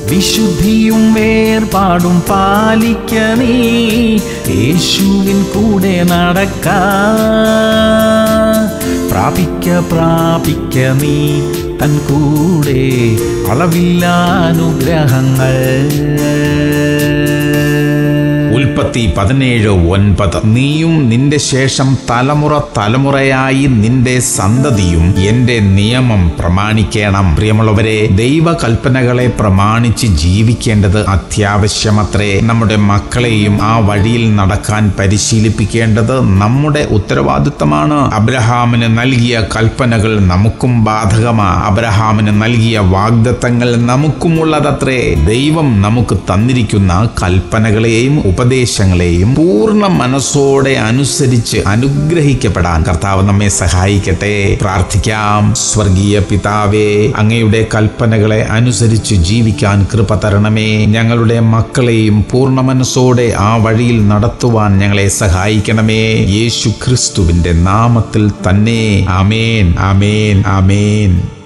വിശുദ്ധിയും വേർപാടും പാലിക്ക നീ യേശുവിൻ കൂടെ നടക്ക പ്രാപിക്ക പ്രാപിക്ക നീ തൻ കൂടെ അളവില്ല അനുഗ്രഹങ്ങൾ ഉൽപ്പത്തി പതിനേഴ് ഒൻപത് നീയും നിന്റെ ശേഷം തലമുറ തലമുറയായി നിന്റെ സന്തതിയും എന്റെ നിയമം പ്രമാണിക്കണം പ്രിയമുള്ളവരെ ദൈവകൽപ്പനകളെ പ്രമാണിച്ച് ജീവിക്കേണ്ടത് അത്യാവശ്യമത്രേ നമ്മുടെ മക്കളെയും ആ വഴിയിൽ നടക്കാൻ പരിശീലിപ്പിക്കേണ്ടത് നമ്മുടെ ഉത്തരവാദിത്തമാണ് അബ്രഹാമിന് നൽകിയ കൽപ്പനകൾ നമുക്കും ബാധകമാ അബ്രഹാമിന് നൽകിയ വാഗ്ദത്തങ്ങൾ നമുക്കുമുള്ളതത്രേ ദൈവം നമുക്ക് തന്നിരിക്കുന്ന കൽപ്പനകളെയും ഉപദേശങ്ങളെയും പൂർണ്ണ മനസ്സോടെ അനുസരിച്ച് അനുഗ്രഹിക്കപ്പെടാൻ കർത്താവ് നമ്മെ സഹായിക്കട്ടെ പ്രാർത്ഥിക്കാം സ്വർഗീയ പിതാവേ അങ്ങയുടെ കൽപ്പനകളെ അനുസരിച്ച് ജീവിക്കാൻ കൃപ തരണമേ ഞങ്ങളുടെ മക്കളെയും പൂർണ്ണ മനസ്സോടെ ആ വഴിയിൽ നടത്തുവാൻ ഞങ്ങളെ സഹായിക്കണമേ യേശു ക്രിസ്തുവിന്റെ നാമത്തിൽ തന്നെ ആമേൻ ആമേൻ ആമേൻ